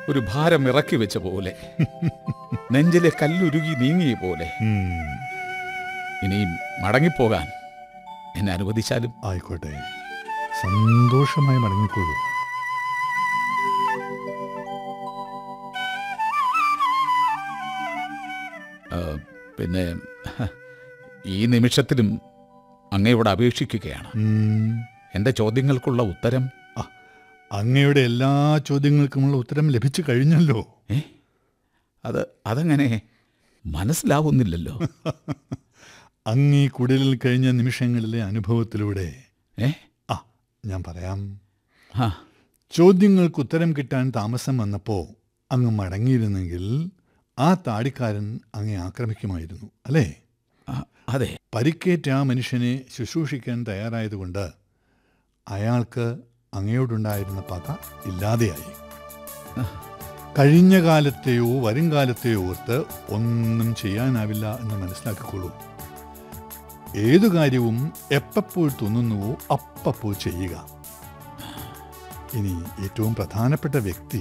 ഒരു ഭാരം ഇറക്കി വെച്ച പോലെ നെഞ്ചിലെ കല്ലുരുകി നീങ്ങിയ പോലെ ഉം, ഇനിയും മടങ്ങിപ്പോകാൻ എന്നെ അനുവദിച്ചാലും ആയിക്കോട്ടെ സന്തോഷമായി മടങ്ങിക്കോളൂ ആ, പിന്നെ ഈ നിമിഷത്തിലും അങ്ങയോട് അപേക്ഷിക്കുകയാണ് ഉം, എൻ്റെ ചോദ്യങ്ങൾക്കുള്ള ഉത്തരം ആ, അങ്ങയുടെ എല്ലാ ചോദ്യങ്ങൾക്കുമുള്ള ഉത്തരം ലഭിച്ചു കഴിഞ്ഞല്ലോ ഏ അത് അതെങ്ങനെ മനസ്സിലാവുന്നില്ലല്ലോ അങ്ങ് ഈ കുടിലിൽ കഴിഞ്ഞ നിമിഷങ്ങളിലെ അനുഭവത്തിലൂടെ ഏ ആ ഞാൻ പറയാം ആ ചോദ്യങ്ങൾക്ക് ഉത്തരം കിട്ടാൻ താമസം വന്നപ്പോൾ അങ്ങ് മടങ്ങിയിരുന്നെങ്കിൽ ആ താടിക്കാരൻ അങ്ങെ ആക്രമിക്കുമായിരുന്നു അല്ലേ ആ, അതെ പരിക്കേറ്റ ആ മനുഷ്യനെ ശുശ്രൂഷിക്കാൻ തയ്യാറായതുകൊണ്ട് അയാൾക്ക് അങ്ങയോടുണ്ടായിരുന്ന പക ഇല്ലാതെയായി കഴിഞ്ഞ കാലത്തെയോ വരും കാലത്തെയോ ഓർത്ത് ഒന്നും ചെയ്യാനാവില്ല എന്ന് മനസ്സിലാക്കിക്കൊള്ളൂ ഏതു കാര്യവും എപ്പപ്പോൾ തോന്നുന്നുവോ അപ്പപ്പോൾ ചെയ്യുക ഇനി ഏറ്റവും പ്രധാനപ്പെട്ട വ്യക്തി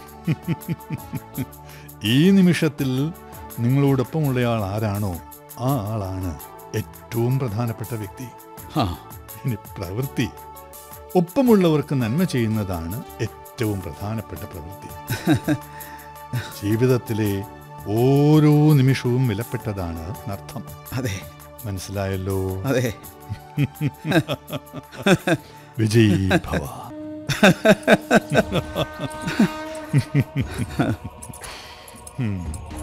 ഈ നിമിഷത്തിൽ നിങ്ങളോടൊപ്പമുള്ളയാൾ ആരാണോ ആ ആളാണ് ഏറ്റവും പ്രധാനപ്പെട്ട വ്യക്തി ആ ഇനി പ്രവൃത്തി ഒപ്പമുള്ളവർക്ക് നന്മ ചെയ്യുന്നതാണ് ഏറ്റവും പ്രധാനപ്പെട്ട പ്രവൃത്തി ജീവിതത്തിലെ ഓരോ നിമിഷവും വിലപ്പെട്ടതാണ് എന്നർത്ഥം അതെ മനസ്സിലായല്ലോ അതെ വിജയ് ഭവ ഉം.